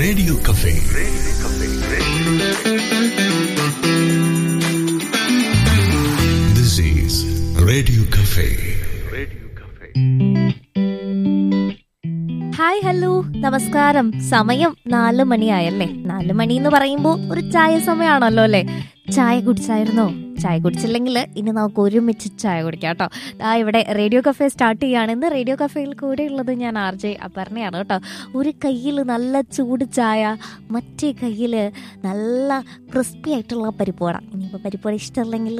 radio cafe this is radio cafe hi hello നമസ്കാരം സമയം നാല് മണിയായല്ലേ നാല് മണി എന്ന് പറയുമ്പോൾ ഒരു ചായ സമയമാണല്ലോ അല്ലേ ചായ കുടിച്ചായിരുന്നോ ചായ കുടിച്ചില്ലെങ്കിൽ ഇനി നമുക്ക് ഒരുമിച്ച് ചായ കുടിക്കാം കേട്ടോ ആ ഇവിടെ റേഡിയോ കഫേ സ്റ്റാർട്ട് ചെയ്യുകയാണ് ഇന്ന് റേഡിയോ കഫേയിൽ കൂടെ ഉള്ളത് ഞാൻ ആർ ജെ അപർണയാണ് കേട്ടോ ഒരു കയ്യിൽ നല്ല ചൂട് ചായ മറ്റേ കയ്യിൽ നല്ല ക്രിസ്പി ആയിട്ടുള്ള പരിപ്പുവട ഇനിയിപ്പോൾ പരിപ്പുവട ഇഷ്ടമല്ലെങ്കിൽ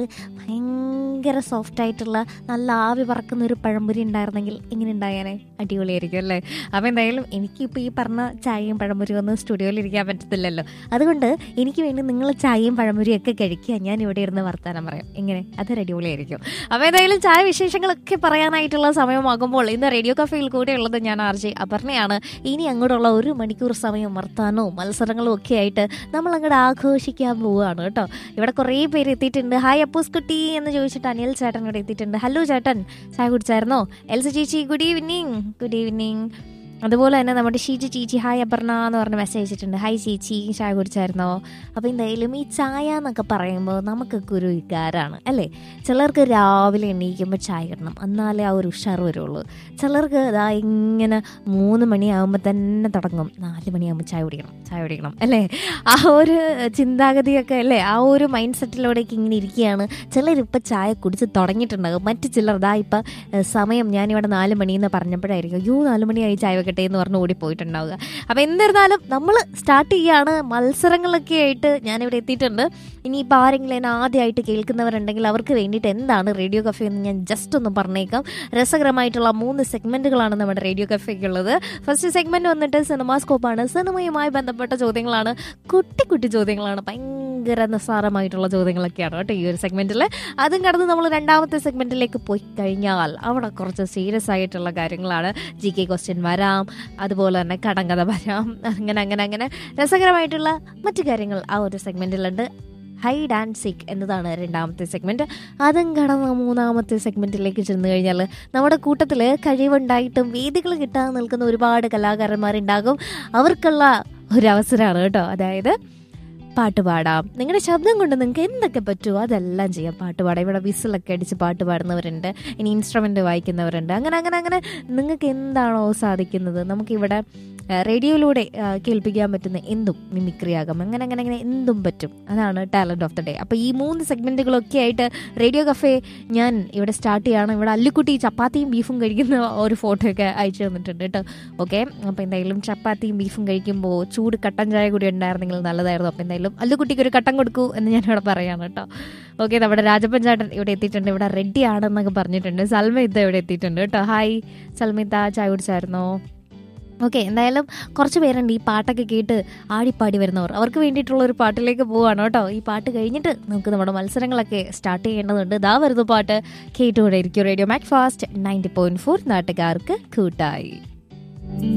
ഭയങ്കര സോഫ്റ്റ് ആയിട്ടുള്ള നല്ല ആവി പറക്കുന്ന ഒരു പഴംപൊരി ഉണ്ടായിരുന്നെങ്കിൽ എങ്ങനെ ഉണ്ടായാനേ അടിപൊളിയായിരിക്കും അല്ലേ അപ്പോൾ എന്തായാലും എനിക്കിപ്പോൾ ഈ പറഞ്ഞ ചായയും പഴംപൊരിയും ഒന്നും സ്റ്റുഡിയോയിൽ ഇരിക്കാൻ പറ്റത്തില്ലല്ലോ അതുകൊണ്ട് എനിക്ക് വേണ്ടി നിങ്ങൾ ചായയും പഴംപൊരിയും ഒക്കെ കഴിക്കുക ഞാൻ ഇവിടെ ഇരുന്ന് വർത്താനം പറയാം ഇങ്ങനെ അത് അടിപൊളിയായിരിക്കും അപ്പോൾ എന്തായാലും ചായ വിശേഷങ്ങളൊക്കെ പറയാനായിട്ടുള്ള സമയമാകുമ്പോൾ ഇന്ന് റേഡിയോ കഫേയിൽ കൂടെ ഉള്ളത് ഞാൻ ആർ ജെ അപർണയാണ് ഇനി അങ്ങോട്ടുള്ള ഒരു മണിക്കൂർ സമയം വർത്താനവും മത്സരങ്ങളും ഒക്കെ ആയിട്ട് നമ്മൾ അങ്ങോട്ട് ആഘോഷിക്കാൻ പോവുകയാണ് കേട്ടോ ഇവിടെ കുറേ പേര് എത്തിയിട്ടുണ്ട് ഹായ് അപ്പൂസ് കുട്ടി എന്ന് ചോദിച്ചിട്ട് അനിൽ ചേട്ടൻ ഇവിടെ എത്തിയിട്ടുണ്ട് ഹലോ ചേട്ടൻ ചായ കുടിച്ചായിരുന്നോ എൽസ ചേച്ചി ഗുഡ് ഈവനിങ് ഗുഡ് ഈവനിങ് അതുപോലെ തന്നെ നമ്മുടെ ഷീജി ചേച്ചി ഹായ് അപർണ എന്ന് പറഞ്ഞ് മെസ്സേജ് അയച്ചിട്ടുണ്ട് ഹായ് ചേച്ചി ചായ കുടിച്ചായിരുന്നോ അപ്പോൾ എന്തായാലും ഈ ചായ എന്നൊക്കെ പറയുമ്പോൾ നമുക്കൊക്കെ ഒരു വികാരമാണ് അല്ലേ ചിലർക്ക് രാവിലെ എണീക്കുമ്പോൾ ചായ ഇടണം എന്നാലേ ആ ഒരു ഉഷാർ വരുള്ളൂ ചിലർക്ക് ഇതാ ഇങ്ങനെ മൂന്ന് മണിയാകുമ്പോൾ തന്നെ തുടങ്ങും നാല് മണിയാകുമ്പോൾ ചായ കുടിക്കണം ചായ കുടിക്കണം അല്ലേ ആ ഒരു ചിന്താഗതിയൊക്കെ അല്ലേ ആ ഒരു മൈൻഡ് സെറ്റിലൂടെയൊക്കെ ഇങ്ങനെ ഇരിക്കുകയാണ് ചിലരിപ്പോൾ ചായ കുടിച്ച് തുടങ്ങിയിട്ടുണ്ടാകും മറ്റു ചിലർ ഇതാ ഇപ്പം ഏഹ്, സമയം ഞാനിവിടെ നാല് മണിയെന്ന് പറഞ്ഞപ്പോഴായിരിക്കും അയ്യോ നാല് മണിയായി ചായ വെക്കട്ടെ എന്ന് പറഞ്ഞ് ഓടിപ്പോയിട്ടുണ്ടാവുക അപ്പോൾ എന്നിരുന്നാലും നമ്മൾ സ്റ്റാർട്ട് ചെയ്യുകയാണ് മത്സരങ്ങളൊക്കെ ആയിട്ട് ഞാനിവിടെ എത്തിയിട്ടുണ്ട് ഇനിയിപ്പോൾ ആരെങ്കിലും എന്നെ ആദ്യമായിട്ട് കേൾക്കുന്നവരുണ്ടെങ്കിൽ അവർക്ക് വേണ്ടിയിട്ട് എന്താണ് റേഡിയോ കഫേ എന്ന് ഞാൻ ജസ്റ്റ് ഒന്ന് പറഞ്ഞേക്കാം രസകരമായിട്ടുള്ള മൂന്ന് സെഗ്മെന്റുകളാണ് നമ്മുടെ റേഡിയോ കഫേക്കുള്ളത് ഫസ്റ്റ് സെഗ്മെന്റ് വന്നിട്ട് സിനിമാസ്കോപ്പാണ് സിനിമയുമായി ബന്ധപ്പെട്ട ചോദ്യങ്ങളാണ് കുട്ടി കുട്ടി ചോദ്യങ്ങളാണ് ഭയങ്കര നിസ്സാരമായിട്ടുള്ള ചോദ്യങ്ങളൊക്കെയാണ് കേട്ടോ ഈ ഒരു സെഗ്മെന്റിൽ അതും കടന്ന് നമ്മൾ രണ്ടാമത്തെ സെഗ്മെന്റിലേക്ക് പോയി കഴിഞ്ഞാൽ അവിടെ കുറച്ച് സീരിയസ് ആയിട്ടുള്ള കാര്യങ്ങളാണ് ജി കെ ക്വസ്റ്റ്യൻ വരാം അതുപോലെ തന്നെ കടങ്കഥ വരാം അങ്ങനെ അങ്ങനെ അങ്ങനെ രസകരമായിട്ടുള്ള മറ്റു കാര്യങ്ങൾ ആ ഒരു സെഗ്മെന്റിലുണ്ട് ഹൈഡ് ആൻഡ് സിക്ക് എന്നതാണ് രണ്ടാമത്തെ സെഗ്മെന്റ് അതും കടന്ന് മൂന്നാമത്തെ സെഗ്മെന്റിലേക്ക് ചെന്ന് കഴിഞ്ഞാൽ നമ്മുടെ കൂട്ടത്തിൽ കഴിവുണ്ടായിട്ടും വേദികൾ കിട്ടാതെ നിൽക്കുന്ന ഒരുപാട് കലാകാരന്മാരുണ്ടാകും അവർക്കുള്ള ഒരു അവസരമാണ് കേട്ടോ അതായത് പാട്ട് പാടാം നിങ്ങളുടെ ശബ്ദം കൊണ്ട് നിങ്ങൾക്ക് എന്തൊക്കെ പറ്റുമോ അതെല്ലാം ചെയ്യാം പാട്ട് പാടാം ഇവിടെ വിസിലൊക്കെ അടിച്ച് പാട്ട് പാടുന്നവരുണ്ട് ഇനി ഇൻസ്ട്രുമെൻ്റ് വായിക്കുന്നവരുണ്ട് അങ്ങനെ അങ്ങനെ അങ്ങനെ നിങ്ങൾക്ക് എന്താണോ സാധിക്കുന്നത് നമുക്കിവിടെ ആ, റേഡിയോയിലൂടെ ആ, കേൾപ്പിക്കാൻ പറ്റുന്ന എന്തും മിമിക്രി ആകാം അങ്ങനെ അങ്ങനെ അങ്ങനെ എന്തും പറ്റും അതാണ് ടാലൻറ്റ് ഓഫ് ദ ഡേ അപ്പോൾ ഈ മൂന്ന് സെഗ്മെൻറ്റുകളൊക്കെ ആയിട്ട് റേഡിയോ കഫേ ഞാൻ ഇവിടെ സ്റ്റാർട്ട് ചെയ്യാണ് ഇവിടെ അല്ലുക്കുട്ടി ചപ്പാത്തിയും ബീഫും കഴിക്കുന്ന ഒരു ഫോട്ടോ ഒക്കെ അയച്ചു തന്നിട്ടുണ്ട് കേട്ടോ ഓക്കെ അപ്പോൾ എന്തായാലും ചപ്പാത്തിയും ബീഫും കഴിക്കുമ്പോൾ ചൂട് കട്ടൻ ചായ കൂടി ഉണ്ടായിരുന്നെങ്കിൽ നല്ലതായിരുന്നു അപ്പോൾ എന്തായാലും അല്ലുക്കുട്ടിക്ക് ഒരു കട്ടൻ കൊടുക്കൂ എന്ന് ഞാൻ ഇവിടെ പറയാണ് കേട്ടോ ഓക്കെ നമ്മുടെ രാജപ്പൻ ചേട്ടൻ ഇവിടെ എത്തിയിട്ടുണ്ട് ഇവിടെ റെഡി ആണെന്നൊക്കെ പറഞ്ഞിട്ടുണ്ട് സൽമിത്ത ഇവിടെ എത്തിയിട്ടുണ്ട് കേട്ടോ ഹായ് സൽമിത്ത ചായ കുടിച്ചായിരുന്നോ ഓക്കെ എന്തായാലും കുറച്ച് പേരുണ്ട് ഈ പാട്ടൊക്കെ കേട്ട് ആടിപ്പാടി വരുന്നവർ അവർക്ക് വേണ്ടിയിട്ടുള്ള ഒരു പാട്ടിലേക്ക് പോവാണ് കേട്ടോ ഈ പാട്ട് കഴിഞ്ഞിട്ട് നമുക്ക് നമ്മുടെ മത്സരങ്ങളൊക്കെ സ്റ്റാർട്ട് ചെയ്യേണ്ടതുണ്ട് ഇതാ വരുന്ന പാട്ട് കേട്ടുകൂടെ ഇരിക്കും radio Mac Fast ninety point four നാട്ടുകാർക്ക് കൂട്ടായി